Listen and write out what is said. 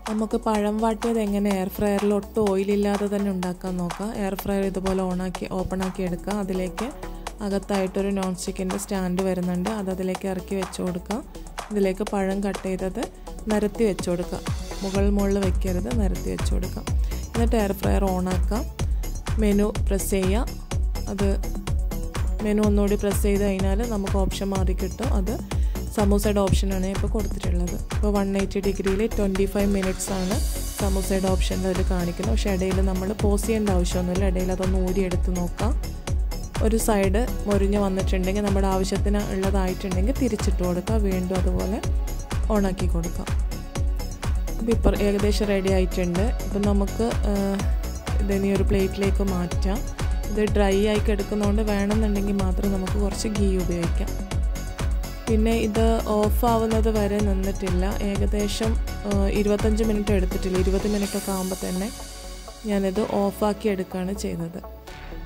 നമുക്ക് പഴം വാട്ടിയത് എങ്ങനെ എയർ ഫ്രയറിൽ ഒട്ടും ഓയിലില്ലാതെ തന്നെ ഉണ്ടാക്കാൻ നോക്കാം എയർ ഫ്രയർ ഇതുപോലെ ഓണാക്കി ഓപ്പൺ ആക്കി എടുക്കാം അതിലേക്ക് അകത്തായിട്ടൊരു നോൺ സ്റ്റിക്കിൻ്റെ സ്റ്റാൻഡ് വരുന്നുണ്ട് അത് അതിലേക്ക് ഇറക്കി വെച്ച് കൊടുക്കാം ഇതിലേക്ക് പഴം കട്ട് ചെയ്തത് നിരത്തി വെച്ച് കൊടുക്കാം മുകൾ മുകളിൽ വെക്കരുത് നിരത്തി വെച്ച് കൊടുക്കാം എന്നിട്ട് എയർ ഫ്രയർ ഓണാക്കാം മെനു പ്രസ് ചെയ്യുക അത് മെനു ഒന്നുകൂടി പ്രസ് ചെയ്ത് കഴിഞ്ഞാൽ നമുക്ക് ഓപ്ഷൻ മാറി കിട്ടും അത് സമൂസയുടെ ഓപ്ഷനാണ് ഇപ്പോൾ കൊടുത്തിട്ടുള്ളത് ഇപ്പോൾ വൺ എയ്റ്റി ഡിഗ്രിയിൽ ട്വൻറ്റി ഫൈവ് മിനിറ്റ്സ് ആണ് സമൂസയുടെ ഓപ്ഷനിൽ അതിൽ കാണിക്കുന്നത് പക്ഷേ ഇടയിൽ നമ്മൾ പോസ് ചെയ്യേണ്ട ആവശ്യമൊന്നുമില്ല ഇടയിൽ അതൊന്ന് ഊരിയെടുത്ത് നോക്കാം ഒരു സൈഡ് മുരിഞ്ഞ് വന്നിട്ടുണ്ടെങ്കിൽ നമ്മുടെ ആവശ്യത്തിന് ഉള്ളതായിട്ടുണ്ടെങ്കിൽ തിരിച്ചിട്ട് കൊടുക്കുക വീണ്ടും അതുപോലെ ഓണാക്കി കൊടുക്കാം ഇപ്പോൾ ഇപ്പോൾ ഏകദേശം റെഡി ആയിട്ടുണ്ട് ഇപ്പം നമുക്ക് ഇതിനി ഒരു പ്ലേറ്റിലേക്ക് മാറ്റാം ഇത് ഡ്രൈ ആയി കിടക്കുന്നതുകൊണ്ട് വേണമെന്നുണ്ടെങ്കിൽ മാത്രം നമുക്ക് കുറച്ച് ഗീ ഉപയോഗിക്കാം പിന്നെ ഇത് ഓഫ് ആവുന്നത് വരെ നിന്നിട്ടില്ല ഏകദേശം ഇരുപത്തഞ്ച് മിനിറ്റ് എടുത്തിട്ടില്ല ഇരുപത് മിനിറ്റ് ഒക്കെ ആകുമ്പോൾ തന്നെ ഞാനിത് ഓഫാക്കി എടുക്കുകയാണ് ചെയ്തത്